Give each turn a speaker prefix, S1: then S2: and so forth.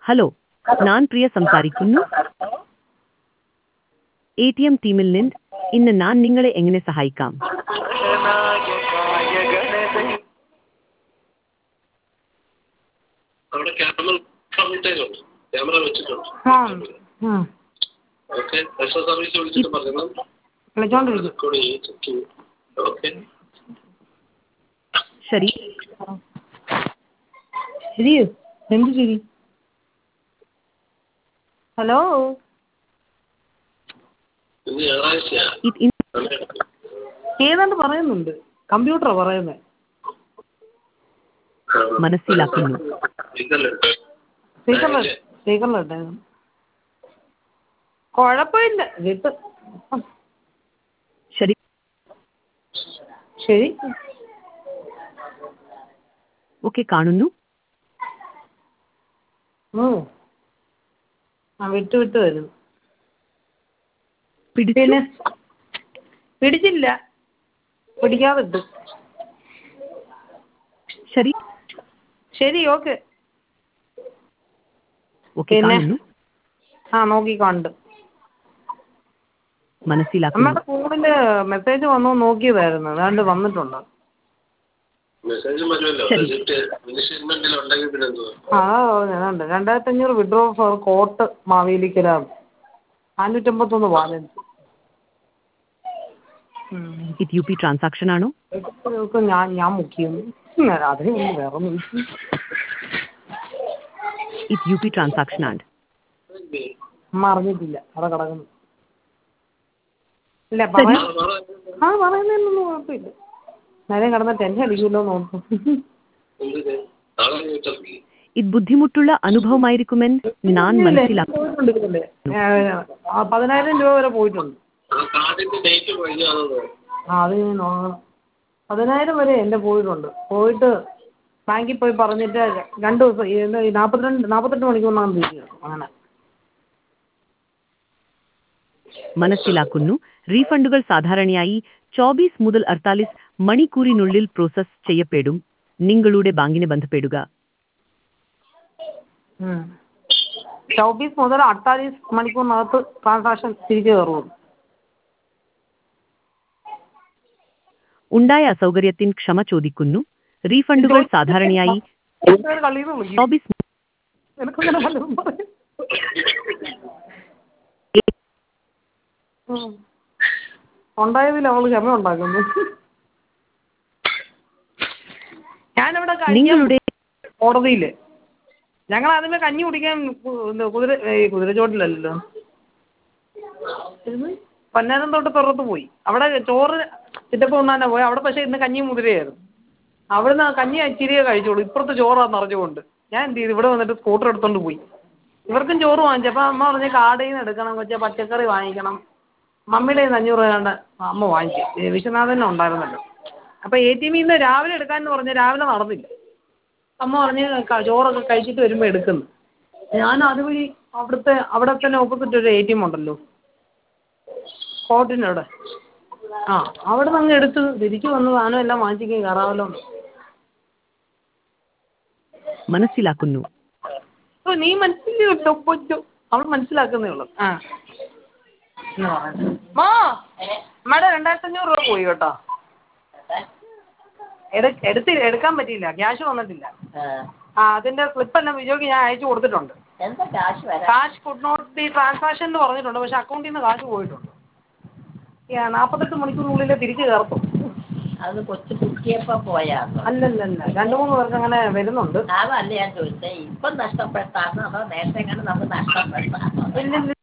S1: Hello ഞാൻ പ്രിയ സംസാരിക്കുന്നു A T M ടീമിൽ നിന്ന് ഇന്ന് ഞാൻ നിങ്ങളെ എങ്ങനെ സഹായിക്കാം
S2: അവിടെ ക്യാമറ കമ്മിറ്റേജുണ്ട് ക്യാമറ വെച്ചിട്ടുണ്ട്
S3: ആ ഉം.
S2: ഓക്കെ എക്സ്ട്രാ സർവീസ് വിളിച്ചിട്ട് പറയണം
S3: വിളിച്ചോണ്ടിരിക്കും
S2: റെക്കോർഡ് ചെയ്യും ചെക്ക് ചെയ്യും ഓക്കെ
S1: ശരി
S3: ശരിയോ എന്ത് ശരി ഹലോ
S2: ഇന്ന് ഞായറാഴ്ചയാ
S1: ഇത് ഇൻ-
S3: ഏതാണ്ട് പറയുന്നുണ്ട് കമ്പ്യൂട്ടറാ പറയുന്നത്
S1: മനസ്സിലാക്കുന്നു
S2: ഇതല്ലേ
S3: സ്പീക്കറിൽ സ്പീക്കറിലിട്ടായിരുന്നു കുഴപ്പമില്ല ഇതിപ്പോ
S1: ശരി
S3: ശരി
S1: ഓക്കെ കാണുന്നു
S3: ഉം. ആ വിട്ട് വിട്ട് വരുന്നു
S1: പിടിച്ചു
S3: പിന്നെ പിടിച്ചില്ല പിടിക്കാതിട്ടു
S1: ശരി
S3: ശരി ഓക്കെ
S1: ഓക്കെ
S3: പിന്നെ?
S1: കാണുന്നു
S3: ആ നോക്കി കണ്ട്
S1: മനസ്സിലാക്കുന്നു
S3: നമ്മുടെ ഫോണില് മെസ്സേജ് വന്നു നോക്കിയതായിരുന്നു അതാണ്ട് വന്നിട്ടുണ്ട്
S2: മെസ്സേജ് വരുമല്ലോ
S1: ശരി.
S2: റിസിപ്റ്റ് ഇനിഷ്യൽമെന്റിൽ ഉണ്ടെങ്കിൽ പിന്നെ എന്തുവാ
S3: ആ പറഞ്ഞുണ്ട് രണ്ടായിരത്തി അഞ്ഞൂറ് വിഡ്രോ ഫോർ കോട്ട് മാവേലിക്കര നാനൂറ്റമ്പത്തൊന്ന് ബാലൻസ്
S1: ഇത് യു പി ട്രാൻസാക്ഷൻ ആണോ
S3: ഇതൊക്കെ ഞാൻ ഞാൻ മുക്കിയെന്ന് അതിന് മുമ്പ് വേറെ ഒന്നും
S1: ഇത് യു പി ട്രാൻസാക്ഷൻ ആണ്
S3: അമ്മ അറിഞ്ഞിട്ടില്ല അവിടെ കിടക്കുന്നു ഇല്ല പറയാ
S2: ആ, പറ.
S3: ആ പറയുന്നതിനൊന്നും കുഴപ്പമില്ല നേരം കിടന്ന ടെൻഷൻ അടിക്കുമല്ലോ നോക്കും
S2: എന്തിന് നാളെ ചോദിച്ചാൽ
S1: ഇത് ബുദ്ധിമുട്ടുള്ള അനുഭവമായിരിക്കുമെന്ന് ഞാൻ മനസ്സിലാക്കുന്നു
S3: പോയിട്ടുണ്ട് ഇതിന്റെ. ഏ, ആ, പതിനായിരം രൂപ വരെ പോയിട്ടുണ്ട്
S2: ആ കാർഡിന്റെ ഡേറ്റ് കഴിഞ്ഞാണെന്ന്
S3: ആ അത് ഞാൻ നോക്കണം പതിനായിരം വരെ എൻ്റെ പോയിട്ടുണ്ട് പോയിട്ട് ബാങ്കിൽ പോയി പറഞ്ഞിട്ട് രണ്ട് ദിവസം ഈ എന്താ ഈ നാൽപ്പത്തിരണ്ട് നാൽപ്പത്തെട്ട് മണിക്കൂറിനകം തിരിച്ചു കിട്ടും അങ്ങനെ
S1: മനസ്സിലാക്കുന്നു റീഫണ്ടുകൾ സാധാരണയായി ചോബീസ് മുതൽ അർത്താലിസ് മണിക്കൂറിനുള്ളിൽ പ്രോസസ് ചെയ്യപ്പെടും നിങ്ങളുടെ ബാങ്കിനെ ബന്ധപ്പെടുക
S3: ചൗബീസ് മുതൽ അട്ടാലീസ് മണിക്കൂറിനകത്ത് ട്രാൻസാക്ഷൻ തിരിച്ചു കയറും
S1: ഉണ്ടായ അസൗകര്യത്തിന് ക്ഷമ ചോദിക്കുന്നു റീഫണ്ടുകൾ സാധാരണയായി
S3: കളിയിൽ വിളിക്കും
S1: ചോബീസ്
S3: എനിക്കങ്ങനെ വല്ലതും പറയാം ഉം. ഉണ്ടായതിൽ അവൾ ക്ഷമ ഉണ്ടാക്കുന്നു ഞാനിവിടെ കഴിക്കാൻ
S1: നിങ്ങളുടെ
S3: കോടതിയില് ഞങ്ങൾ ആദ്യമേ കഞ്ഞി കുടിക്കാൻ കു- ഇത് കുതിര ഈ കുതിരച്ചോട്ടിലല്ലോ പന്നാരം തൊട്ട് പുറത്ത് പോയി അവിടെ ചോറ് ചിറ്റപ്പം ഉണ്ണാനാ പോയി അവിടെ പക്ഷേ ഇന്ന് കഞ്ഞി മുതിരയായിരുന്നു അവിടുന്ന് ആ കഞ്ഞി ഇച്ചിരിയേ കഴിച്ചോളൂ ഇപ്പുറത്ത് ചോറാന്ന് അറിഞ്ഞുകൊണ്ട് ഞാൻ എന്ത് ചെയ്തു ഇവിടെ വന്നിട്ട് സ്കൂട്ടർ എടുത്തോണ്ട് പോയി ഇവർക്കും ചോറ് വാങ്ങിച്ചപ്പോൾ അമ്മ പറഞ്ഞ് കാടയിൽ നിന്ന് എടുക്കണം കൊച്ചെ പച്ചക്കറി വാങ്ങിക്കണം മമ്മിയുടെ കയ്യിൽ നിന്ന് അഞ്ഞൂറ് രൂപ കണ്ട് അമ്മ വാങ്ങിച്ചു ഏ, വിശ്വനാഥന് ഉണ്ടായിരുന്നല്ലോ അപ്പോൾ എ ടി എമ്മിൽ നിന്ന് രാവിലെ എടുക്കാമെന്ന് പറഞ്ഞ് രാവിലെ നടന്നില്ല അമ്മ പറഞ്ഞ് ക- ചോറൊക്കെ കഴിച്ചിട്ട് വരുമ്പോൾ എടുക്കുന്നു ഞാൻ അതുവഴി അവിടുത്തെ അവിടെ തന്നെ ഓപ്പോസിറ്റ് ഒരു എ ടി എം ഉണ്ടല്ലോ കോർട്ടിൻ്റെ അവിടെ ആ അവിടെ നിന്ന് അങ്ങ് എടുത്ത് തിരിച്ചു വന്ന് സാധനം എല്ലാം വാങ്ങിച്ചിട്ട് കയറാമല്ലോ എന്ന്.
S1: മനസ്സിലാക്കുന്നു
S3: ഓ നീ മനസ്സിലാട്ടോ പൊച്ചു അവൾ മനസ്സിലാക്കുന്നേ ഉള്ളൂ ആ എന്ന് പറയുന്നത്. മാ അമ്മയുടെ രണ്ടായിരത്തി അഞ്ഞൂറ് രൂപ പോയി കേട്ടോ എടു- എടുത്തി എടുക്കാൻ പറ്റിയില്ല ക്യാഷ് വന്നിട്ടില്ല ആ അതിന്റെ സ്ലിപ്പ് എല്ലാം വിജോക്ക് ഞാൻ അയച്ചു കൊടുത്തിട്ടുണ്ട്
S4: എന്താ കാശ് വരാൻ
S3: കാശ് കുഡ് നോട്ട് ബി ട്രാൻസാക്ഷൻ എന്ന് പറഞ്ഞിട്ടുണ്ട് പക്ഷെ അക്കൗണ്ടിൽ നിന്ന് കാശ് പോയിട്ടുണ്ട് യാ, നാൽപ്പത്തെട്ട് മണിക്കൂറിനുള്ളിൽ തിരിച്ച് കയർത്തും
S4: അത് കൊച്ചു കുട്ടിയപ്പോ പോയാന്നോ
S3: അല്ലല്ലല്ല രണ്ട് മൂന്ന് പേർക്ക് അങ്ങനെ വരുന്നുണ്ട്
S4: അതല്ല ഞാൻ ചോദിച്ചത് ഇപ്പം നഷ്ടപ്പെട്ടാണോ അതോ നേരത്തെ എങ്ങനെ നമുക്ക് നഷ്ടപ്പെട്ടാണോ
S3: ഇല്ലില്ല